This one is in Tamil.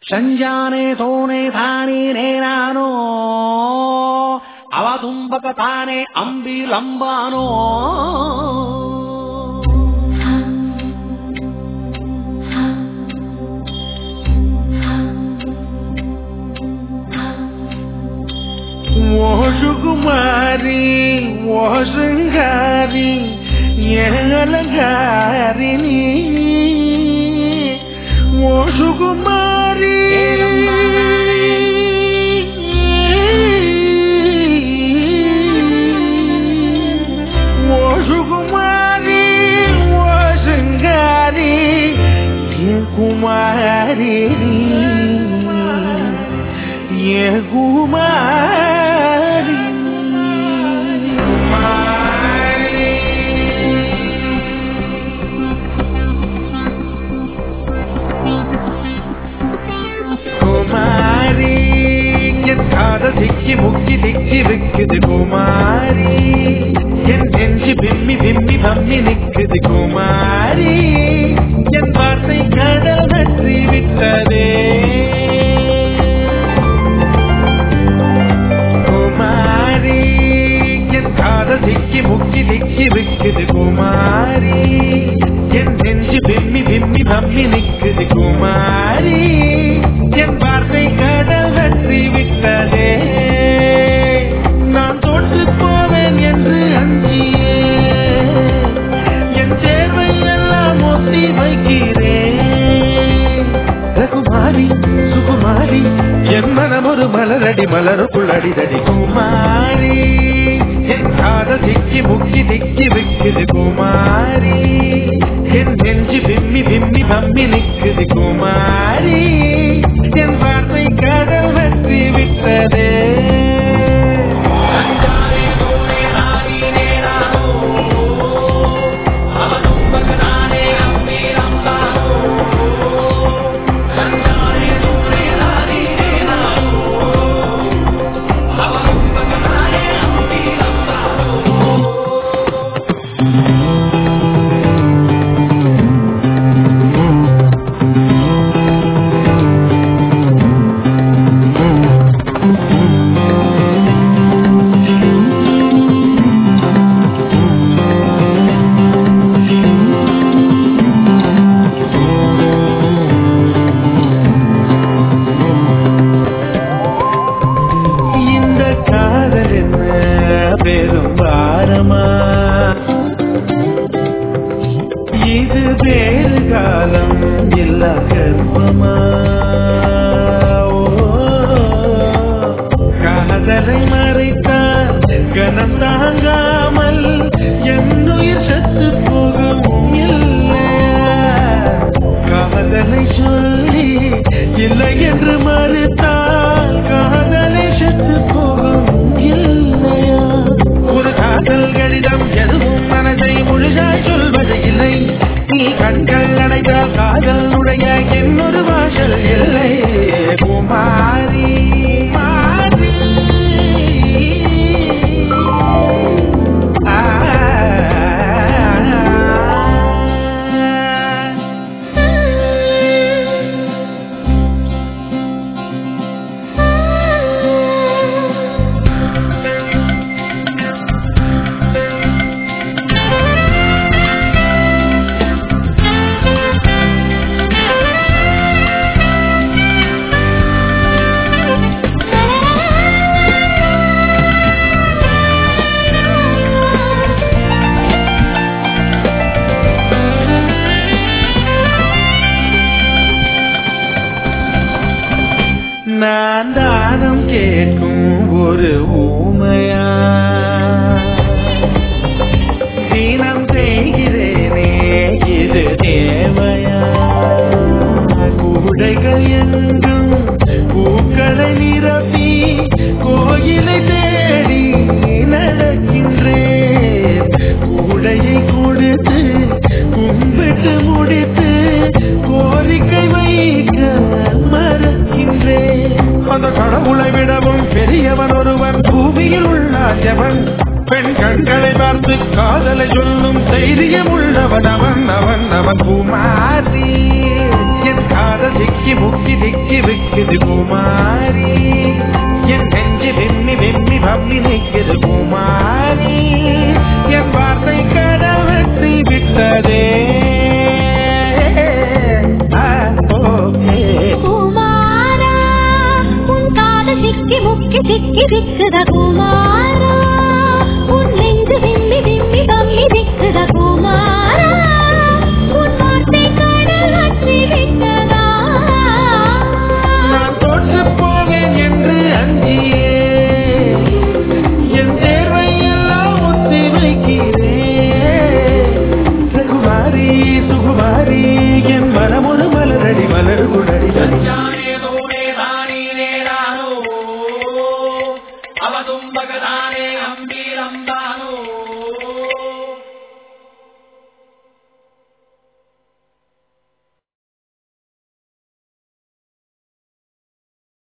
ಸಂಜಾನೆ ತೋನೆ ತಾನೇ ನೇನಾನೋ ಅವ ತುಂಬಕ ತಾನೆ ಅಂಬಿ ಲಂಬಾನೋ ஓ சுகுமாரி ஓ சிங்காரி ஏலங்காரினி ஓ சுகுமாரி ஓ சுகுமாரி ஓ சிங்காரி ஏ குமாரி ஏ குமாரி குமாரி என் காதல் திக்கி முக்கி திக்கி விக்குது குமாரி என் நெஞ்சு பிம்மி பிம்மி பம்மி நிக்குது குமாரி என் வார்த்தை கடல் நற்றி விட்டதே குமாரி என் காதல் திக்கி முக்கி திக்கி விக்குது குமாரி என் நெஞ்சு பிம்மி பிம்மி பம்மி நிக்குது குமாரி என் வார்த்தை கடல் நற்றி விட்டதே நான் தோற்று போவேன் என்று அஞ்சியே என் தேர்வை எல்லாம் ஒத்தி வைக்கிறேன் ரகுமாரி சுகுமாரி என் மனம் ஒரு மலரடி மலருக்குள் அடிதடி குமாரி என் காதல் திக்கி முக்கி திக்கி விக்குது குமாரி என் நெஞ்சு பிம்மி பிம்மி பம்மி நிக்குது குமாரி என் வார்த்தை கடல் வெற்றி விட்டதே இந்த காதல் என்ன பெரும் பாரமா இது வேறு காலம் இல்ல கர்ப்பமா ஓ, காதலை மறைத்தால் கனம் தாங்காமல் என்னுயிர் சத்து போகும் இல்லையா காதலை சொல்லி இல்லை என்று மறுத்தால் காதலை செத்து போகும் இல்லையா ஒரு காதல் கடிதம் எதுவும் மனதை முழுதாய் சொல்வது இல்லை நீ கண்கள் அடைத்தால் காதல் நுழைய என்னொரு வாசல் இல்லை குமாரி மாறி ஆ நான் தானம் கேட்கும் ஒரு ஊமையா தினம் செய்கிறேனே இது தேவையா கூடைகள் எங்கும் பூக்களை நிரப்பி கோயிலை தேடி நடக்கின்றேன் கூடையை கொடுத்து கும்பிட்டு முடித்து கோரிக்கை வைக்க மறக்கின்றேன் அந்த கடவுளை விடவும் பெரியவன் ஒருவன் பூமியில் உள்ளாயவன் பெண் கண்களை பார்த்து காதலை சொல்லும் தைரியம் உள்ளவன் அவன் அவன் அவன் குமாரி என் காதல் சிக்கி முக்கி திக்கி விக்குது குமாரி என் நெஞ்சு வெம்மி வெம்மி பம்மி நிற்குது குமாரி என் வார்த்தை கடல் வெட்டி விட்டதே ஆ, ஓ, ஏ. குமாரா உன் காது சிக்கி முக்கி சிக்கி விக்குத